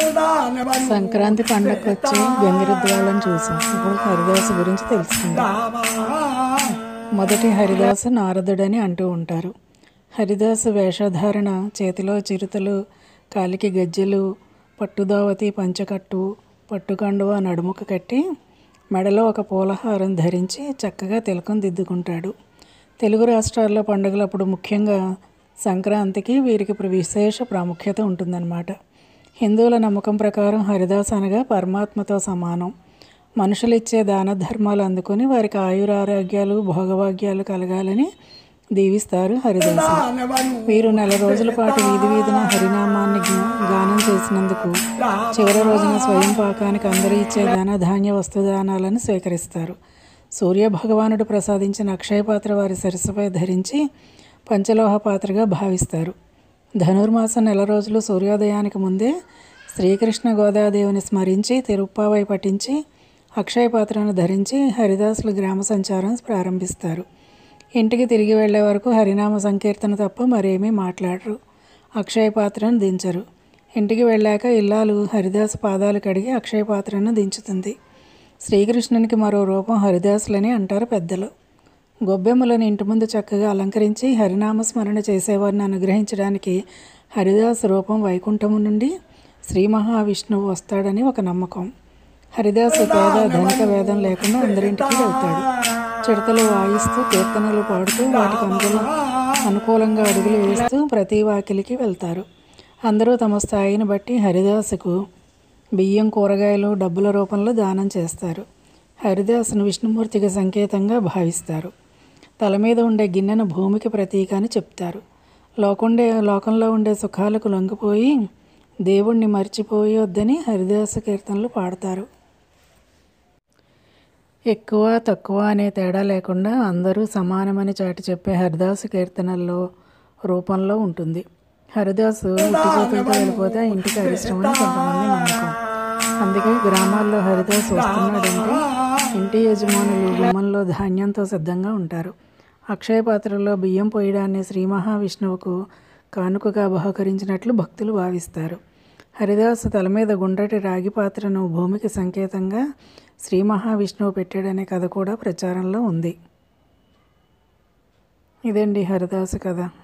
సంక్రాంతి పండగకు వచ్చి గంగిరెద్దువాళ్ళని చూసాం ఇప్పుడు హరిదాసు గురించి తెలుసుకుందాం మొదటి హరిదాసు నారదుడని అంటూ ఉంటారు హరిదాసు వేషధారణ చేతిలో చిరుతలు కాలికి గజ్జెలు పట్టుదావతి పంచకట్టు పట్టుకండువ నడుముకు కట్టి మెడలో ఒక పూలహారం ధరించి చక్కగా తిలకం దిద్దుకుంటాడు తెలుగు రాష్ట్రాల్లో పండుగలప్పుడు ముఖ్యంగా సంక్రాంతికి వీరికి ప్ర- విశేష ప్రాముఖ్యత ఉంటుందన్నమాట హిందువుల నమ్మకం ప్రకారం హరిదాస్ అనగా పరమాత్మతో సమానం మనుషులు ఇచ్చే దాన ధర్మాలు అందుకొని వారికి ఆయురారోగ్యాలు భోగభాగ్యాలు కలగాలని దీవిస్తారు హరిదాసు వీరు నెల రోజుల పాటు వీధి వీధిన హరినామాన్ని గా- గానం చేసినందుకు చివరి రోజున స్వయం పాకానికి అందరూ ఇచ్చే ధన ధాన్య వస్తుదానాలను స్వీకరిస్తారు సూర్య భగవానుడు ప్రసాదించిన అక్షయ పాత్ర వారి సరస్సుపై ధరించి పంచలోహ పాత్రగా భావిస్తారు ధనుర్మాసం నెల రోజులు సూర్యోదయానికి ముందే శ్రీకృష్ణ గోదాదేవిని స్మరించి తిరుప్పావై పఠించి అక్షయ పాత్రను ధరించి హరిదాసులు గ్రామ సంచారం ప్రారంభిస్తారు ఇంటికి తిరిగి వెళ్ళే వరకు హరినామ సంకీర్తన తప్ప మరేమీ మాట్లాడరు అక్షయ పాత్రను దించరు ఇంటికి వెళ్ళాక ఇల్లాలు హరిదాసు పాదాలు కడిగి అక్షయ పాత్రను దించుతుంది శ్రీకృష్ణునికి మరో రూపం హరిదాసులని అంటారు పెద్దలు గొబ్బెమ్మలను ఇంటి ముందు చక్కగా అలంకరించి హరినామ స్మరణ చేసేవారిని అనుగ్రహించడానికి హరిదాస్ రూపం వైకుంఠము నుండి శ్రీ మహావిష్ణువు వస్తాడని ఒక నమ్మకం హరిదాసు పేద ధనిక వేదం లేకుండా అందరింటికి వెళ్తాడు చిడతలు వాయిస్తూ కీర్తనలు పాడుతూ వాటికి అందులో అనుకూలంగా అడుగులు వేస్తూ ప్రతి వాకిలికి వెళ్తారు అందరూ తమ స్థాయిని బట్టి హరిదాసుకు బియ్యం కూరగాయలు డబ్బుల రూపంలో దానం చేస్తారు హరిదాసును విష్ణుమూర్తికి సంకేతంగా భావిస్తారు తల మీద ఉండే గిన్నెను భూమికి ప్రతీక అని చెప్తారు లోకుండే లోకంలో ఉండే సుఖాలకు లొంగిపోయి దేవుణ్ణి మర్చిపోయొద్దని హరిదాసు కీర్తనలు పాడతారు ఎక్కువ తక్కువ అనే తేడా లేకుండా అందరూ సమానమని చాటి చెప్పే హరిదాసు కీర్తనల్లో రూపంలో ఉంటుంది హరిదాసు ఉట్టి చేతులతో వెళ్ళిపోతే ఆ ఇంటికి అరిష్టమని కొంతమంది నమ్మకం అందుకే గ్రామాల్లో హరిదాసు వస్తున్నాడంటే ఇంటి యజమానులు గుమ్మంలో ధాన్యంతో సిద్ధంగా ఉంటారు అక్షయ పాత్రలో బియ్యం పోయడాన్ని శ్రీ మహావిష్ణువుకు కానుకగా బహుకరించినట్లు భక్తులు భావిస్తారు హరిదాసు తల మీద గుండ్రటి రాగి పాత్రను భూమికి సంకేతంగా శ్రీ మహావిష్ణువు పెట్టాడనే కథ కూడా ప్రచారంలో ఉంది ఇదండి హరిదాసు కథ